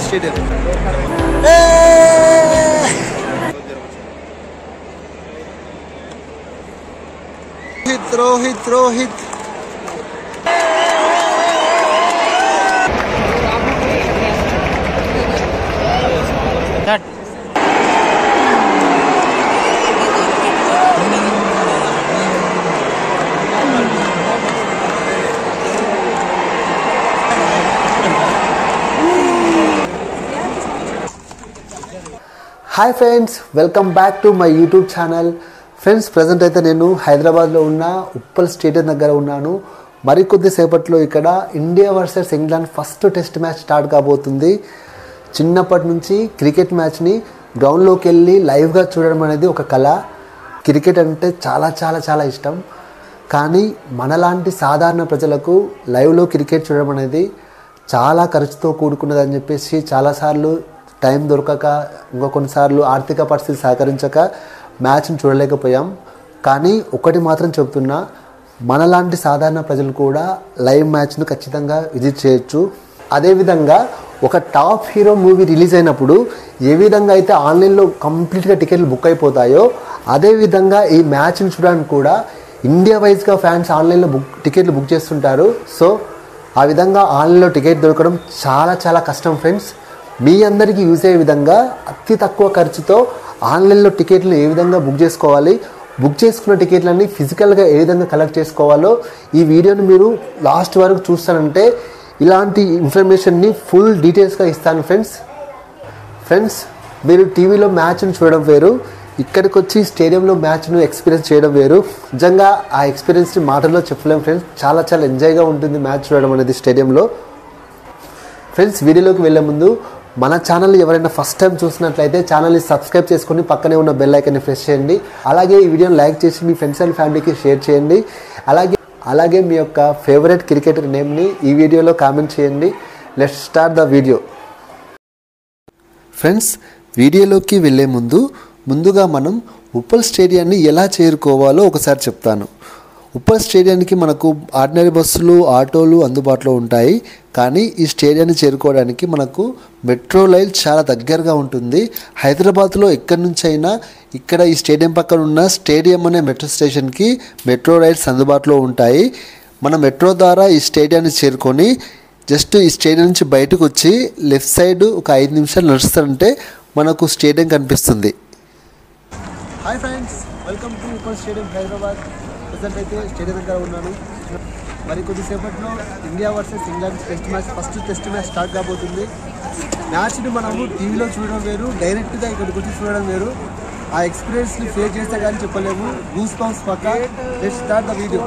Stadium Rohit Rohit Rohit hi friends welcome back to my YouTube channel friends present అయితే నేను హైదరాబాద్లో ఉన్న ఉప్పల్ స్టేడియం దగ్గర ఉన్నాను మరికొద్ది సేపట్లో ఇక్కడ India versus England first test match start కాబోతుంది చిన్నప్పటి నుంచి క్రికెట్ మ్యాచ్ని గ్రౌండ్లోకి వెళ్ళి లైవ్గా చూడడం అనేది ఒక కళ క్రికెట్ అంటే చాలా చాలా చాలా ఇష్టం కానీ మనలాంటి సాధారణ ప్రజలకు లైవ్లో క్రికెట్ చూడడం అనేది చాలా ఖర్చుతో కూడుకున్నదని చెప్పేసి చాలాసార్లు టైం దొరకక ఇంకా కొన్నిసార్లు ఆర్థిక పరిస్థితి సహకరించక మ్యాచ్ని చూడలేకపోయాం కానీ ఒకటి మాత్రం చెప్తున్నా మనలాంటి సాధారణ ప్రజలు కూడా లైవ్ మ్యాచ్ను ఖచ్చితంగా విజిట్ చేయొచ్చు అదేవిధంగా ఒక టాప్ హీరో మూవీ రిలీజ్ అయినప్పుడు ఏ విధంగా అయితే ఆన్లైన్లో కంప్లీట్గా టికెట్లు బుక్ అయిపోతాయో అదేవిధంగా ఈ మ్యాచ్ని చూడడానికి కూడా ఇండియా వైజ్గా ఫ్యాన్స్ ఆన్లైన్లో బుక్ టికెట్లు బుక్ చేస్తుంటారు సో ఆ విధంగా ఆన్లైన్లో టికెట్ దొరకడం చాలా చాలా కష్టం ఫ్రెండ్స్ మీ అందరికీ యూజ్ అయ్యే విధంగా అతి తక్కువ ఖర్చుతో ఆన్లైన్లో టికెట్లు ఏ విధంగా బుక్ చేసుకోవాలి బుక్ చేసుకున్న టికెట్లన్నీ ఫిజికల్గా ఏ విధంగా కలెక్ట్ చేసుకోవాలో ఈ వీడియోని మీరు లాస్ట్ వరకు చూస్తానంటే ఇలాంటి ఇన్ఫర్మేషన్ని ఫుల్ డీటెయిల్స్గా ఇస్తాను ఫ్రెండ్స్ ఫ్రెండ్స్ మీరు టీవీలో మ్యాచ్ను చూడడం వేరు ఇక్కడికి వచ్చి స్టేడియంలో మ్యాచ్ను ఎక్స్పీరియన్స్ చేయడం వేరు నిజంగా ఆ ఎక్స్పీరియన్స్ని మాటల్లో చెప్పలేం ఫ్రెండ్స్ చాలా చాలా ఎంజాయ్గా ఉంటుంది మ్యాచ్ చూడడం అనేది స్టేడియంలో ఫ్రెండ్స్ వీడియోలోకి వెళ్ళే ముందు మన ఛానల్ ఎవరైనా ఫస్ట్ టైం చూసినట్లయితే ఛానల్ని సబ్స్క్రైబ్ చేసుకొని పక్కనే ఉన్న బెల్ ఐకన్ని ప్రెస్ చేయండి అలాగే ఈ వీడియోని లైక్ చేసి మీ ఫ్రెండ్స్ అండ్ ఫ్యామిలీకి షేర్ చేయండి అలాగే అలాగే మీ యొక్క ఫేవరెట్ క్రికెటర్ నేమ్ని ఈ వీడియోలో కామెంట్ చేయండి let start the video friends వీడియోలోకి వెళ్ళే ముందు ముందుగా మనం ఉప్పల్ స్టేడియాన్ని ఎలా చేరుకోవాలో ఒకసారి చెప్తాను ఉప్పల్ స్టేడియానికి మనకు ఆర్డినరీ బస్సులు ఆటోలు అందుబాటులో ఉంటాయి కానీ ఈ స్టేడియాన్ని చేరుకోవడానికి మనకు మెట్రో రైల్ చాలా దగ్గరగా ఉంటుంది హైదరాబాద్లో ఎక్కడి నుంచి అయినా ఇక్కడ ఈ స్టేడియం పక్కన ఉన్న స్టేడియం అనే మెట్రో స్టేషన్కి మెట్రో రైల్స్ అందుబాటులో ఉంటాయి మన మెట్రో ద్వారా ఈ స్టేడియాన్ని చేరుకొని జస్ట్ ఈ స్టేడియం నుంచి బయటకు వచ్చి లెఫ్ట్ సైడ్ ఒక ఐదు నిమిషాలు నడుస్తుంటే మనకు స్టేడియం కనిపిస్తుంది hi friends welcome to Uppal stadium Hyderabad present అయితే స్టేడియం దగ్గర ఉన్నాను మరి కొద్దిసేపట్లో India versus England test match first test match start కాబోతుంది మ్యాచ్ని మనము టీవీలో చూడడం వేరు డైరెక్ట్గా ఇక్కడికి వచ్చి చూడడం వేరు ఆ ఎక్స్పీరియన్స్ని ఫేస్ చేస్తే కానీ చెప్పలేము గూస్ బంప్స్ పక్క let start the video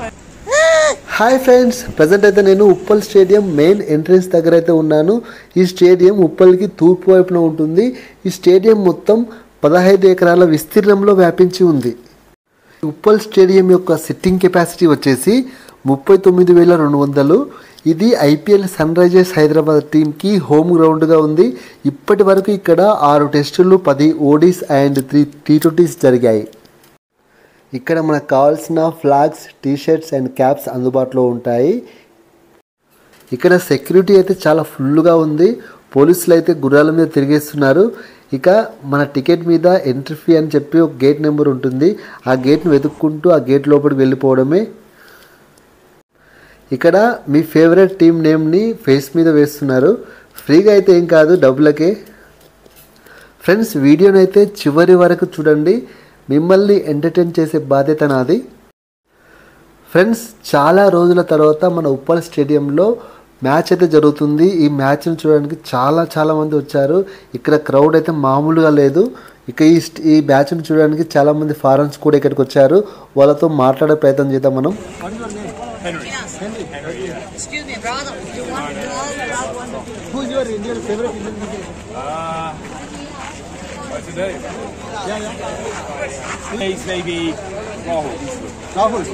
hi friends present అయితే నేను ఉప్పల్ స్టేడియం మెయిన్ ఎంట్రన్స్ దగ్గర అయితే ఉన్నాను ఈ స్టేడియం ఉప్పల్కి తూర్పు వైపున ఉంటుంది ఈ స్టేడియం మొత్తం పదహైదు ఎకరాల విస్తీర్ణంలో వ్యాపించి ఉంది ఉప్పల్ స్టేడియం యొక్క సిట్టింగ్ కెపాసిటీ వచ్చేసి ముప్పై తొమ్మిది వేల రెండు వందలు ఇది ఐపీఎల్ సన్ రైజర్స్ హైదరాబాద్ టీంకి హోమ్ గ్రౌండ్గా ఉంది ఇప్పటి వరకు ఇక్కడ ఆరు టెస్టులు పది ODIs and three T twenties జరిగాయి ఇక్కడ మనకు కావాల్సిన ఫ్లాగ్స్ టీషర్ట్స్ అండ్ క్యాప్స్ అందుబాటులో ఉంటాయి ఇక్కడ సెక్యూరిటీ అయితే చాలా ఫుల్గా ఉంది పోలీసులు అయితే గుర్రాల మీద తిరిగేస్తున్నారు ఇక మన టికెట్ మీద ఎంట్రీ ఫీ అని చెప్పి ఒక గేట్ నెంబర్ ఉంటుంది ఆ గేట్ని వెతుక్కుంటూ ఆ గేట్ లోపలికి వెళ్ళిపోవడమే ఇక్కడ మీ ఫేవరెట్ టీం నేమ్ని ఫేస్ మీద వేస్తున్నారు ఫ్రీగా అయితే ఏం కాదు డబ్బులకే ఫ్రెండ్స్ వీడియోని అయితే చివరి వరకు చూడండి మిమ్మల్ని ఎంటర్టైన్ చేసే బాధ్యత నాది ఫ్రెండ్స్ చాలా రోజుల తర్వాత మన ఉప్పల్ స్టేడియంలో మ్యాచ్ అయితే జరుగుతుంది ఈ మ్యాచ్ని చూడడానికి చాలా చాలా మంది వచ్చారు ఇక్కడ క్రౌడ్ అయితే మామూలుగా లేదు ఇక ఈ స్ట్- ఈ మ్యాచ్ని చూడడానికి చాలా మంది ఫారెన్స్ కూడా ఇక్కడికి వచ్చారు వాళ్ళతో మాట్లాడే ప్రయత్నం చేద్దాం మనం Excuse me, brother. You want to know Uh, today? Yeah, yeah. It's maybe Rahul. Rahul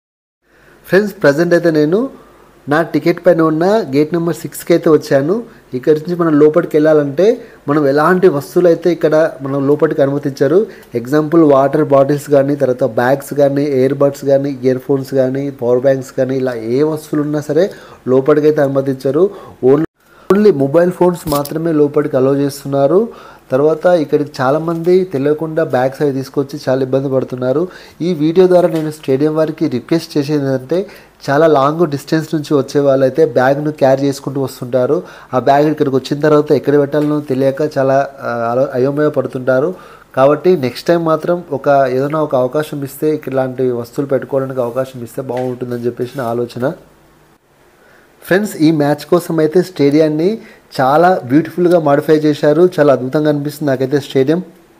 friends present అయితే నేను నా టికెట్ పైన ఉన్న గేట్ నెంబర్ సిక్స్కి అయితే వచ్చాను ఇక్కడి నుంచి మనం లోపలికి వెళ్ళాలంటే మనం ఎలాంటి వస్తువులు అయితే ఇక్కడ మనం లోపలికి అనుమతించారు ఎగ్జాంపుల్ వాటర్ బాటిల్స్ కానీ తర్వాత బ్యాగ్స్ కానీ ఇయర్ బడ్స్ కానీ ఇయర్ ఫోన్స్ కానీ పవర్ బ్యాంక్స్ కానీ ఇలా ఏ వస్తువులు ఉన్నా సరే లోపలికి అయితే అనుమతించారు ఓన్లీ ఓన్లీ మొబైల్ ఫోన్స్ మాత్రమే లోపలికి అలో చేస్తున్నారు తర్వాత ఇక్కడికి చాలామంది తెలియకుండా బ్యాగ్స్ అవి తీసుకొచ్చి చాలా ఇబ్బంది పడుతున్నారు ఈ వీడియో ద్వారా నేను స్టేడియం వారికి రిక్వెస్ట్ చేసేది ఏంటంటే చాలా లాంగ్ డిస్టెన్స్ నుంచి వచ్చే వాళ్ళైతే బ్యాగ్ను క్యారీ చేసుకుంటూ వస్తుంటారు ఆ బ్యాగ్ ఇక్కడికి వచ్చిన తర్వాత ఎక్కడ పెట్టాలనో తెలియక చాలా ఆ, అలో- అయోమయ పడుతుంటారు కాబట్టి నెక్స్ట్ టైం మాత్రం ఒక ఏదైనా ఒక అవకాశం ఇస్తే ఇలాంటి వస్తువులు పెట్టుకోవడానికి అవకాశం ఇస్తే బాగుంటుందని చెప్పేసి నా ఆలోచన ఫ్రెండ్స్ ఈ మ్యాచ్ కోసం అయితే స్టేడియాన్ని చాలా బ్యూటిఫుల్గా మాడిఫై చేశారు చాలా అద్భుతంగా అనిపిస్తుంది నాకైతే stadium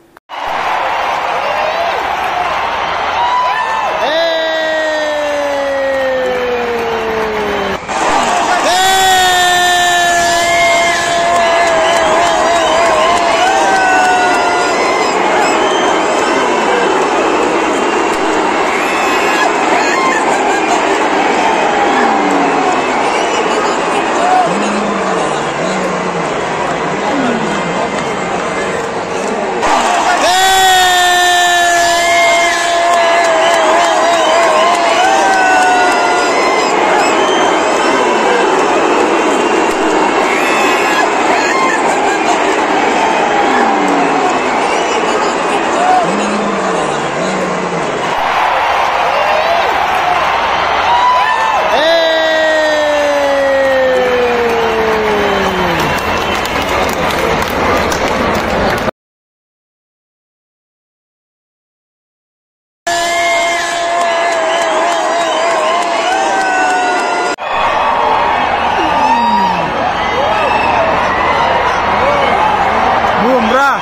Bumrah.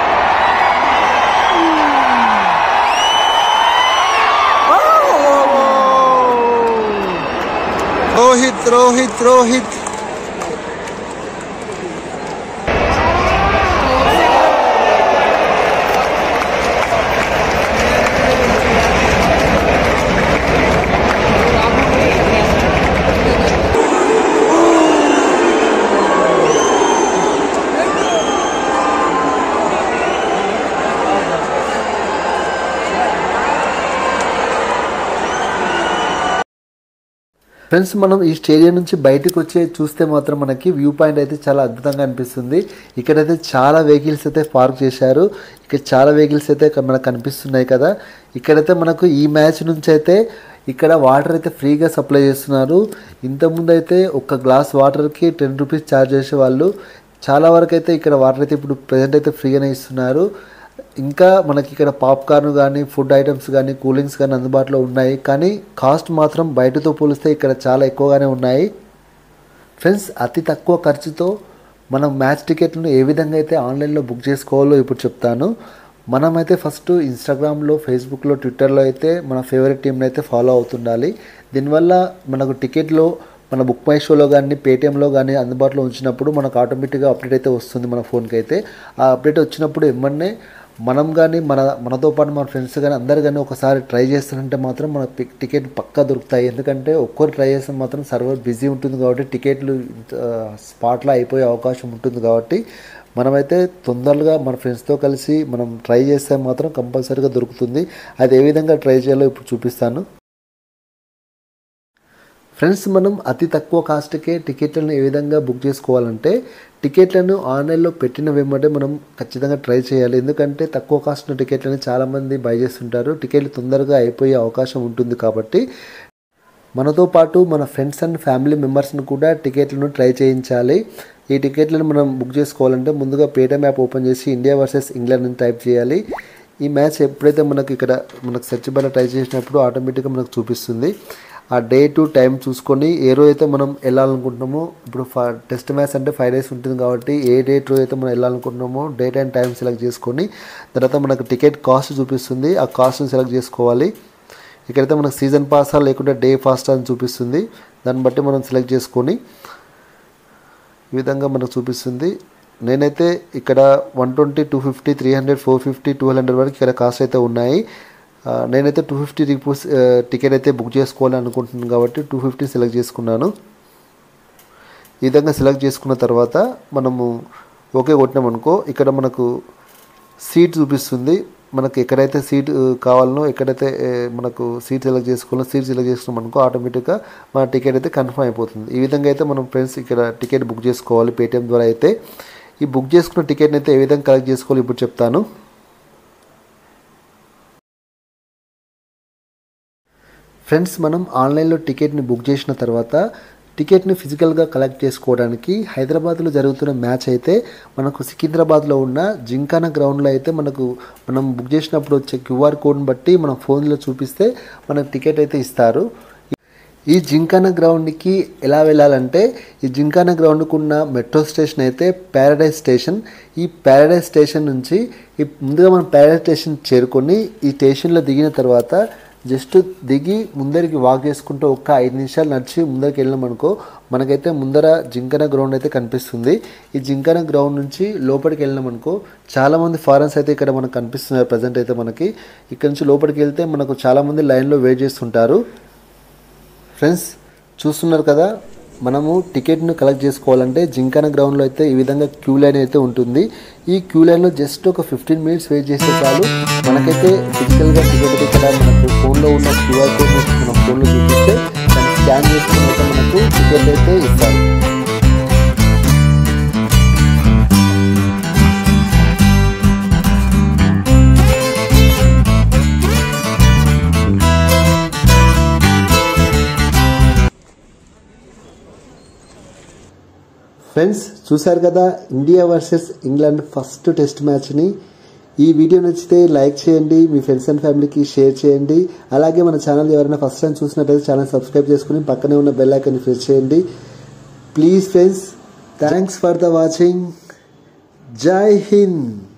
Rohit Rohit Rohit friends మనం ఈ స్టేడియం నుంచి బయటకు వచ్చే చూస్తే మాత్రం మనకి వ్యూ పాయింట్ అయితే చాలా అద్భుతంగా అనిపిస్తుంది ఇక్కడైతే చాలా వెహికల్స్ అయితే పార్క్ చేశారు ఇక్కడ చాలా వెహికల్స్ అయితే ఇక్కడ మనకు కనిపిస్తున్నాయి కదా ఇక్కడైతే మనకు ఈ మ్యాచ్ నుంచి అయితే ఇక్కడ వాటర్ అయితే ఫ్రీగా సప్లై చేస్తున్నారు ఇంతకుముందు అయితే ఒక గ్లాస్ వాటర్కి టెన్ రూపీస్ ఛార్జ్ చేసేవాళ్ళు చాలా వరకు అయితే ఇక్కడ వాటర్ అయితే ఇప్పుడు ప్రజెంట్ అయితే ఫ్రీగానే ఇస్తున్నారు ఇంకా మనకి ఇక్కడ పాప్కార్న్ కానీ ఫుడ్ ఐటమ్స్ కానీ కూలింగ్స్ కానీ అందుబాటులో ఉన్నాయి కానీ కాస్ట్ మాత్రం బయటతో పోలిస్తే ఇక్కడ చాలా ఎక్కువగానే ఉన్నాయి ఫ్రెండ్స్ అతి తక్కువ ఖర్చుతో మనం మ్యాచ్ టికెట్లను ఏ విధంగా అయితే ఆన్లైన్లో బుక్ చేసుకోవాలో ఇప్పుడు చెప్తాను మనమైతే ఫస్ట్ ఇన్స్టాగ్రామ్లో ఫేస్బుక్లో ట్విట్టర్లో అయితే మన ఫేవరెట్ టీంని అయితే ఫాలో అవుతుండాలి దీనివల్ల మనకు టికెట్లో మన బుక్ మై షోలో కానీ పేటిఎంలో కానీ అందుబాటులో ఉంచినప్పుడు మనకు ఆటోమేటిక్గా అప్డేట్ అయితే వస్తుంది మన ఫోన్కి అయితే ఆ అప్డేట్ వచ్చినప్పుడు ఎమ్మన్నే మనం కానీ మన మనతో పాటు మన ఫ్రెండ్స్ కానీ అందరు కానీ ఒకసారి ట్రై చేస్తారంటే మాత్రం మన పిక్- టికెట్ పక్కా దొరుకుతాయి ఎందుకంటే ఒక్కరు ట్రై చేస్తే మాత్రం సర్వర్ బిజీ ఉంటుంది కాబట్టి టికెట్లు ఆ, స్పాట్లో అయిపోయే అవకాశం ఉంటుంది కాబట్టి మనమైతే తొందరగా మన ఫ్రెండ్స్తో కలిసి మనం ట్రై చేస్తే మాత్రం కంపల్సరీగా దొరుకుతుంది అది ఏ విధంగా ట్రై చేయాలో ఇప్పుడు చూపిస్తాను ఫ్రెండ్స్ మనం అతి తక్కువ కాస్ట్కే టికెట్లను ఏ విధంగా బుక్ చేసుకోవాలంటే టికెట్లను ఆన్లైన్లో పెట్టిన వెంబడే మనం ఖచ్చితంగా ట్రై చేయాలి ఎందుకంటే తక్కువ కాస్ట్ ఉన్న టికెట్లను చాలామంది బై చేస్తుంటారు టికెట్లు తొందరగా అయిపోయే అవకాశం ఉంటుంది కాబట్టి మనతో పాటు మన ఫ్రెండ్స్ అండ్ ఫ్యామిలీ మెంబర్స్ని కూడా టికెట్లను ట్రై చేయించాలి ఈ టికెట్లను మనం బుక్ చేసుకోవాలంటే ముందుగా పేటీఎం యాప్ ఓపెన్ చేసి ఇండియా వర్సెస్ ఇంగ్లాండ్ అని టైప్ చేయాలి ఈ మ్యాచ్ ఎప్పుడైతే మనకి ఇక్కడ మనకు సెర్చ్ బార్ ట్రై చేసినప్పుడు ఆటోమేటిక్గా మనకు చూపిస్తుంది ఆ డే టు టైం చూసుకొని ఏ రోజు అయితే మనం వెళ్ళాలనుకుంటున్నామో ఇప్పుడు టెస్ట్ మ్యాచ్ అంటే ఫైవ్ డేస్ ఉంటుంది కాబట్టి ఏ డేట్ రోజు అయితే మనం వెళ్ళాలనుకుంటున్నామో డేట్ అండ్ టైం సెలెక్ట్ చేసుకొని తర్వాత మనకు టికెట్ కాస్ట్ చూపిస్తుంది ఆ కాస్ట్ని సెలెక్ట్ చేసుకోవాలి ఇక్కడైతే మనకు సీజన్ పాసా లేకుంటే డే ఫాస్ట్ అని చూపిస్తుంది దాన్ని బట్టి మనం సెలెక్ట్ చేసుకొని ఈ విధంగా మనకు చూపిస్తుంది నేనైతే ఇక్కడ one twenty two fifty three hundred four fifty two hundred వరకు ఇక్కడ కాస్ట్ అయితే ఉన్నాయి ఆ, నేనైతే టూ ఫిఫ్టీ రిపోర్స్ టికెట్ అయితే బుక్ చేసుకోవాలి అనుకుంటున్నాను కాబట్టి టూ ఫిఫ్టీ సెలెక్ట్ చేసుకున్నాను ఈ విధంగా సెలెక్ట్ చేసుకున్న తర్వాత మనము ఓకే కొట్టినామనుకో ఇక్కడ మనకు సీట్ చూపిస్తుంది మనకి ఎక్కడైతే సీట్ ఆ, కావాలనో ఎక్కడైతే ఏ, మనకు సీట్ సెలెక్ట్ చేసుకోవాలో సీట్ సెలెక్ట్ చేసుకున్నాం అనుకో ఆటోమేటిక్గా మన టికెట్ అయితే కన్ఫర్మ్ అయిపోతుంది ఈ విధంగా అయితే మనం ఫ్రెండ్స్ ఇక్కడ టికెట్ బుక్ చేసుకోవాలి పేటిఎం ద్వారా అయితే ఈ బుక్ చేసుకున్న టికెట్ని అయితే ఏ విధంగా కలెక్ట్ చేసుకోవాలి ఇప్పుడు చెప్తాను ఫ్రెండ్స్ మనం ఆన్లైన్లో టికెట్ని బుక్ చేసిన తర్వాత టికెట్ని ఫిజికల్గా కలెక్ట్ చేసుకోవడానికి హైదరాబాద్లో జరుగుతున్న మ్యాచ్ అయితే మనకు సికింద్రాబాద్లో ఉన్న జింకానా గ్రౌండ్లో అయితే మనకు మనం బుక్ చేసినప్పుడు వచ్చే క్యూఆర్ కోడ్ని బట్టి మన ఫోన్లో చూపిస్తే మనకు టికెట్ అయితే ఇస్తారు ఈ జింకానా గ్రౌండ్కి ఎలా వెళ్ళాలంటే ఈ జింకానా గ్రౌండ్కు ఉన్న మెట్రో స్టేషన్ అయితే ప్యారడైజ్ స్టేషన్ ఈ ప్యారడైజ్ స్టేషన్ నుంచి ఈ ముందుగా మనం ప్యారడైజ్ స్టేషన్ చేరుకొని ఈ స్టేషన్లో దిగిన తర్వాత జస్ట్ దిగి ముందరికి వాక్ చేసుకుంటూ ఒక్క ఐదు నిమిషాలు నడిచి ముందరికి వెళ్ళినాం అనుకో మనకైతే ముందర జింకన గ్రౌండ్ అయితే కనిపిస్తుంది ఈ జింకన గ్రౌండ్ నుంచి లోపలికి వెళ్ళినాం అనుకో చాలామంది ఫారెన్స్ అయితే ఇక్కడ మనకు కనిపిస్తున్నారు ప్రజెంట్ అయితే మనకి ఇక్కడ నుంచి లోపలికి వెళ్తే మనకు చాలామంది లైన్లో వెయిట్ చేస్తుంటారు ఫ్రెండ్స్ చూస్తున్నారు కదా మనము టికెట్ను కలెక్ట్ చేసుకోవాలంటే జింకాన గ్రౌండ్లో అయితే ఈ విధంగా క్యూ లైన్ అయితే ఉంటుంది ఈ క్యూ లైన్లో జస్ట్ ఒక ఫిఫ్టీన్ మినిట్స్ వెయిట్ చేస్తే చాలు మనకైతే ఫిజికల్గా టికెట్ ఇక్కడ మనకు ఫోన్లో ఉన్న క్యూఆర్ కోడ్ మన ఫోన్లో చూపిస్తే దాన్ని స్కాన్ చేసుకుని అయితే మనకు టికెట్ అయితే ఇస్తారు ఫ్రెండ్స్ చూశారు కదా India versus England first test మ్యాచ్ని ఈ వీడియో నచ్చితే లైక్ చేయండి మీ ఫ్రెండ్స్ అండ్ ఫ్యామిలీకి షేర్ చేయండి అలాగే మన ఛానల్ ఎవరైనా ఫస్ట్ టైం చూసినట్టయితే ఛానల్ సబ్స్క్రైబ్ చేసుకుని పక్కనే ఉన్న బెల్ ఐకాన్ని ప్రెస్ చేయండి please friends thanks for the watching Jai Hind